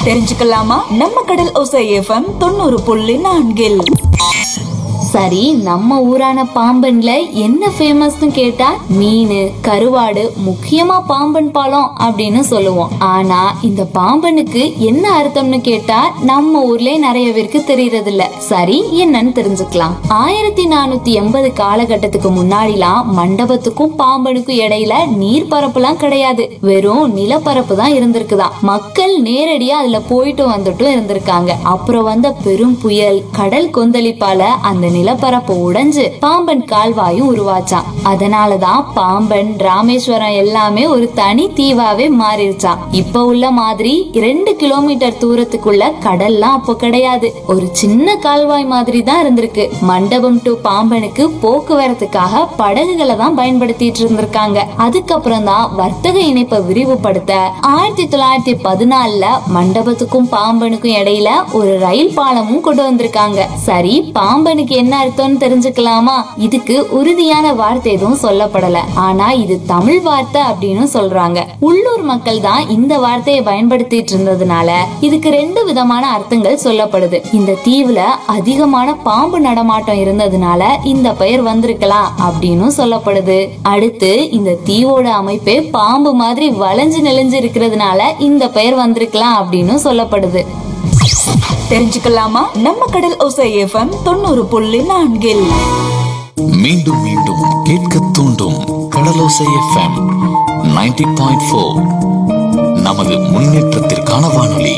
தெரிஞ்சுக்கலாமா நம்ம கடல் ஒசை எஃப்எம் தொண்ணூறு புள்ளி நான்கில் சரி நம்ம ஊரான பாம்பன்ல என்ன ஃபேமஸ்னு கேட்டா மீன் கருவாடு முக்கியமா பாம்பன் பாலம் அப்படின்னு சொல்லுவோம் ஆனா இந்த பாம்பனுக்கு என்ன அர்த்தம்னு கேட்டா நம்ம ஊர்லயே நிறைய பேருக்கு தெரியறது இல்ல சரி என்னன்னு தெரிஞ்சுக்கலாம் ஆயிரத்தி நானூத்தி எண்பது காலகட்டத்துக்கு முன்னாடிலாம் மண்டபத்துக்கும் பாம்பனுக்கும் இடையில நீர் பரப்புலாம் கிடையாது வெறும் நிலப்பரப்பு தான் இருந்திருக்குதாம் மக்கள் நேரடியா அதுல போயிட்டு வந்துட்டும் இருந்திருக்காங்க அப்புறம் வந்த பெரும் புயல் கடல் கொந்தளிப்பால அந்த நிலப்பரப்பு உடைஞ்சு பாம்பன் கால்வாயும் உருவாச்சான் அதனாலதான் பாம்பன் ராமேஸ்வரம் எல்லாமே ஒரு தனி தீவாவே மாறிடுச்சான் இப்ப உள்ள மாதிரி ரெண்டு கிலோமீட்டர் தூரத்துக்குள்ள கடல்லாம் அப்போ கிடையாது ஒரு சின்ன கால்வாய் மாதிரி தான் இருந்திருக்கு மண்டபம் டு பாம்பனுக்கு போக்குவரத்துக்காக படகுகளை தான் பயன்படுத்திட்டு இருந்திருக்காங்க அதுக்கப்புறம் தான் வர்த்தக இணைப்பை விரிவுபடுத்த ஆயிரத்தி தொள்ளாயிரத்தி பதினாலுல மண்டபத்துக்கும் பாம்பனுக்கும் இடையில ஒரு ரயில் பாலமும் கொண்டு வந்திருக்காங்க சரி பாம்பனுக்கு என்ன அர்த்தம்னு தெரிஞ்சுக்கலாமா இதுக்கு உறுதியான வார்த்தை எதுவும் சொல்லப்படல ஆனா இது தமிழ் வார்த்தை அப்படின்னு சொல்றாங்க உள்ளூர் மக்கள் தான் இந்த வார்த்தையை பயன்படுத்திட்டு இருந்ததுனால இதுக்கு ரெண்டு விதமான அர்த்தங்கள் சொல்லப்படுது இந்த தீவுல அதிகமான பாம்பு நடமாட்டம் இருந்ததுனால இந்த பெயர் வந்திருக்கலாம் அப்படின்னு சொல்லப்படுது அடுத்து இந்த தீவோட அமைப்பே பாம்பு மாதிரி வளைஞ்சு நெளிஞ்சு இருக்கிறதுனால இந்த பெயர் வந்திருக்கலாம் அப்படின்னு சொல்லப்படுது தெரிஞ்சுக்கலாமா நம்ம கடல் ஒசை எஃப்எம் தொண்ணூறு புள்ளி நான்கில் மீண்டும் மீண்டும் கேட்க தூண்டும் கடலோசை எஃப்எம் 90.4 பாயிண்ட் ஃபோர் நமது முன்னேற்றத்திற்கான வானொலி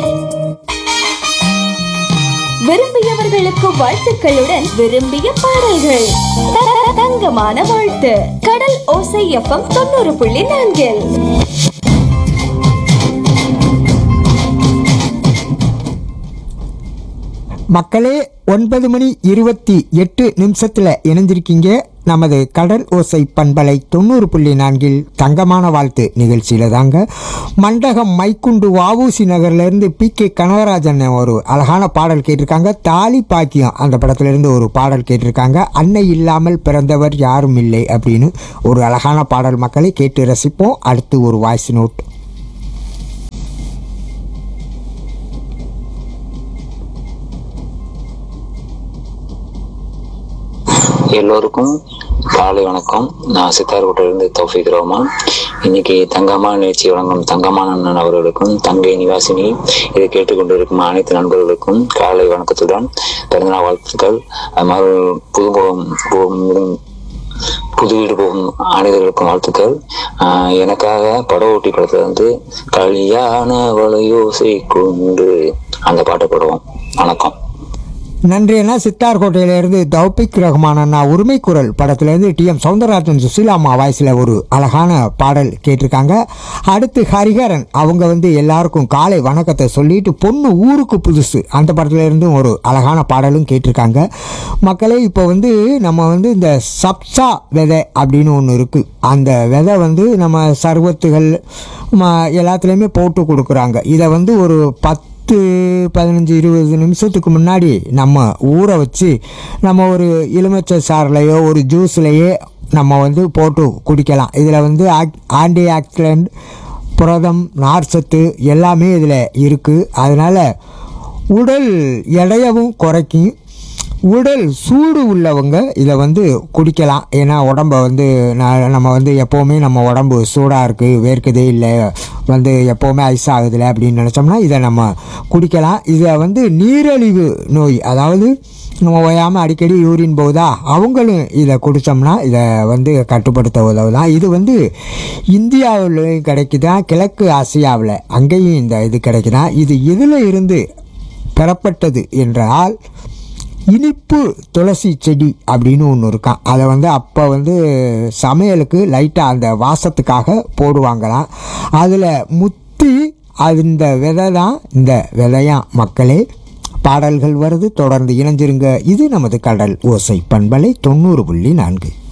விரும்பியவர்களுக்கு வாழ்த்துக்களுடன் விரும்பிய பாடல்கள் த- த- தங்கமான வாழ்த்து கடல் ஓசை எஃப்எம் தொண்ணூறு புள்ளி நான்கில் மக்களே ஒன்பது மணி இருபத்தி எட்டு நிமிஷத்தில் இணைஞ்சிருக்கீங்க நமது கடல் ஓசை பண்பலை தொண்ணூறு புள்ளி நான்கில் தங்கமான வாழ்த்து நிகழ்ச்சியில் தாங்க மண்டகம் மைக்குண்டு வஉசி நகர்லேருந்து பி கே கனகராஜன் ஒரு அழகான பாடல் கேட்டிருக்காங்க தாலி பாக்கியம் அந்த படத்துலேருந்து ஒரு பாடல் கேட்டிருக்காங்க அன்னை இல்லாமல் பிறந்தவர் யாரும் இல்லை அப்படின்னு ஒரு அழகான பாடல் மக்களை கேட்டு ரசிப்போம் அடுத்து ஒரு வாய்ஸ் நோட் எல்லோருக்கும் காலை வணக்கம் நான் சித்தார்கோட்டிலிருந்து தௌஃபிக் ரஹ்மான் இன்னைக்கு தங்கமான நிகழ்ச்சி வழங்கும் தங்கமான அண்ணன் அவர்களுக்கும் தங்கை நிவாசினி இதை கேட்டுக்கொண்டிருக்கும் அனைத்து நண்பர்களுக்கும் காலை வணக்கத்துடன் பிறந்தநாள் வாழ்த்துக்கள் அது மாதிரி புதுமுகம் பு- புது வீடு போகும் அனைவர்களுக்கும் வாழ்த்துக்கள் ஆஹ் எனக்காக படம் ஓட்டி படத்துல வந்து கல்யாண வளையோசை கொண்டு அந்த பாட்டை போடுவோம் வணக்கம் நன்றி அண்ணா சித்தார்கோட்டையிலேருந்து தௌபிக் ரஹ்மான் அண்ணா உரிமை குரல் படத்துலேருந்து டி எம் சவுந்தரராஜன் சுசீலாமா வாய்ஸில் ஒரு அழகான பாடல் கேட்டிருக்காங்க அடுத்து ஹரிஹரன் அவங்க வந்து எல்லாருக்கும் காலை வணக்கத்தை சொல்லிட்டு பொண்ணு ஊருக்கு புதுசு அந்த படத்துலேருந்தும் ஒரு அழகான பாடலும் கேட்டிருக்காங்க மக்களே இப்போ வந்து நம்ம வந்து இந்த சப்சா விதை அப்படின்னு ஒன்று இருக்குது அந்த விதை வந்து நம்ம சர்வத்துகள் ம- எல்லாத்துலேயுமே போட்டு கொடுக்குறாங்க இதை வந்து ஒரு பத்து பத்து பதினஞ்சு இருபது நிமிஷத்துக்கு முன்னாடி நம்ம ஊற வச்சு நம்ம ஒரு எலுமிச்சை சாறுலையோ ஒரு ஜூஸ்லையோ நம்ம வந்து போட்டு குடிக்கலாம் இதில் வந்து ஆக் ஆன்டி ஆக்சிடென்ட் புரதம் நார்ச்சத்து எல்லாமே இதில் இருக்குது அதனால் உடல் எடையவும் குறைக்கும் உடல் சூடு உள்ளவங்க இதை வந்து குடிக்கலாம் ஏன்னா உடம்ப வந்து ந- நம்ம வந்து எப்போவுமே நம்ம உடம்பு சூடாக இருக்குது வேர்க்குதே இல்லை வந்து எப்போவுமே ஐஸ் ஆகுதில்ல அப்படின்னு நினச்சோம்னா இதை நம்ம குடிக்கலாம் இதை வந்து நீரிழிவு நோய் அதாவது நம்ம ஓயாமல் அடிக்கடி யூரின் போகுதா அவங்களும் இதை குடித்தோம்னா இதை வந்து கட்டுப்படுத்த உதவுதான் இது வந்து இந்தியாவிலையும் கிடைக்குதான் கிழக்கு ஆசியாவில் அங்கேயும் இந்த இது கிடைக்குதான் இது எதில் இருந்து பெறப்பட்டது என்றால் இனிப்பு துளசி செடி அப்படின்னு ஒன்று இருக்கான் அதை வந்து அப்போ வந்து சமையலுக்கு லைட்டாக அந்த வாசத்துக்காக போடுவாங்களாம் அதில் முத்தி அது இந்த விதை தான் இந்த விதையாம் மக்களே பாடல்கள் வருது தொடர்ந்து இணைஞ்சிருங்க இது நமது கடல் ஓசை பண்பலை தொண்ணூறு புள்ளி நான்கு